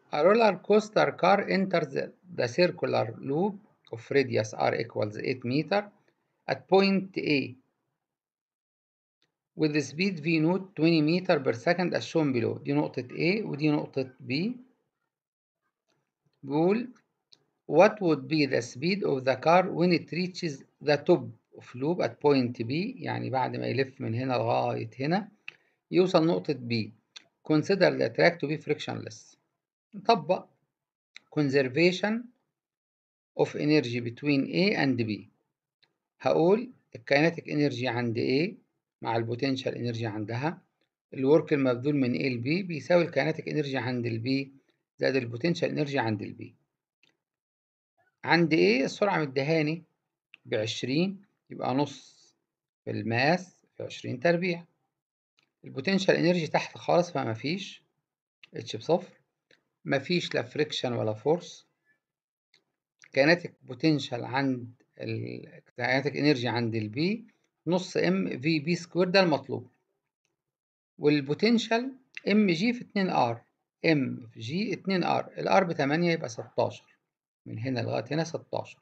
A roller coaster car enters the, the circular loop of radius r equals 8 meter at point A with the speed v naught 20 meter per second as shown below دي نقطة A ودي نقطة B بيقول what would be the speed of the car when it reaches the top of loop at point B يعني بعد ما يلف من هنا لغاية هنا يوصل نقطة B consider the track to be frictionless نطبق conservation of energy between A and B هقول الكاينتيك انرجي عند A مع البوتنشال انرجي عندها الورك المبذول من A ل B بيساوي الكاينتيك انرجي عند ال B زائد البوتنشال انرجي عند ال B عند A السرعة مدهاني بعشرين يبقى نص في الماس في عشرين تربيع البوتنشال انرجي تحت خالص فما فيش اتش بصفر مفيش لا فريكشن ولا فورس كيناتيك بوتنشال عند الكيناتيك انرجي عند البي نص ام في بي سكوير ده المطلوب والبوتنشال ام جي في 2 ار ام في جي 2 ار الار ب 8 يبقى 16 من هنا لغايه هنا 16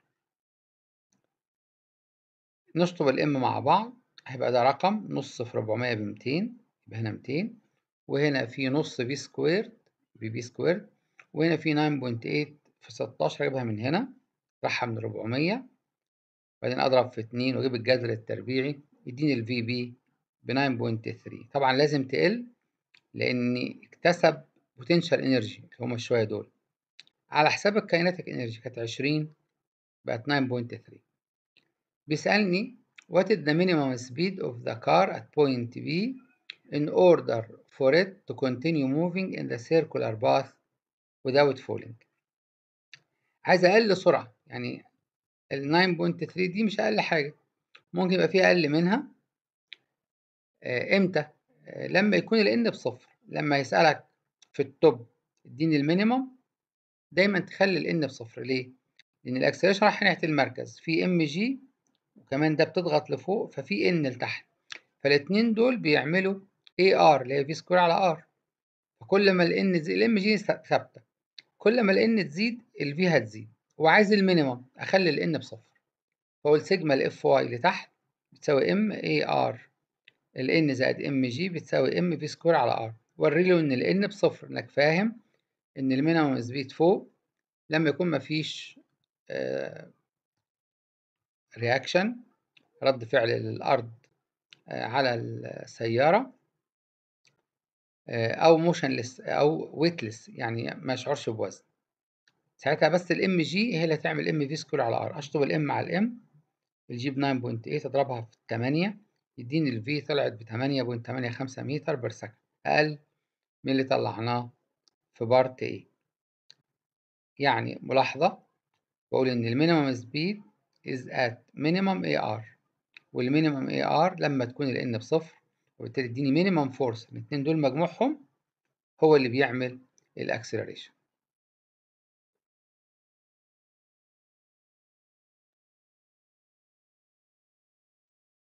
نشطب الام مع بعض هيبقى ده رقم نص في 400 ب 200 يبقى هنا 200 وهنا في نص بي سكوير بي بي سكوير وهنا في 9.8 في 16 اجيبها من هنا راحة من 400 بعدين اضرب في 2 واجيب الجذر التربيعي يديني الفي بي ب 9.3 طبعا لازم تقل لاني اكتسب بوتنشال انرجي اللي هما الشويه دول على حساب الكايناتيك انرجي كانت 20 بقت 9.3 بيسألني what is the minimum speed of the car at point B in order for it to continue moving in the circular path without falling عايز اقل سرعه يعني ال 9.3 دي مش اقل حاجه ممكن يبقى فيها اقل منها آه امتى آه لما يكون ال n بصفر لما يسالك في التوب اديني المينيمم دايما تخلي ال n بصفر ليه لان الاكسلريشن رايح ناحيه المركز في ام جي وكمان ده بتضغط لفوق ففي n لتحت فالاتنين دول بيعملوا اي ار اللي هي في سكوير على ار فكل ما ال n الام جي ثابته كل ما ال n تزيد ال v هتزيد وعايز المينيمم اخلي ال n بصفر فاقول سيجما ال f y لتحت بتساوي ام اي ار ال n زائد ام جي بتساوي ام في سكوير على ار وري له ان ال n بصفر انك فاهم ان المينيمم سبيد فوق لما يكون مفيش آه رياكشن رد فعل للارض آه على السياره او موشنلس او ويتلس يعني ما يشعرش بوزن ساعتها بس الام جي هي اللي هتعمل ام في سكوير على ار اشطب الام على الام الجي ب 9.8 اضربها في 8 يديني الفي طلعت ب 8.85 متر بير سكند اقل من اللي طلعناه في بارت ايه يعني ملاحظة بقول ان المينيمم سبيد is at minimum AR والمينيمم AR لما تكون ال n بصفر وبالتالي يديني مينيمم فورس الاثنين دول مجموعهم هو اللي بيعمل الاكسلريشن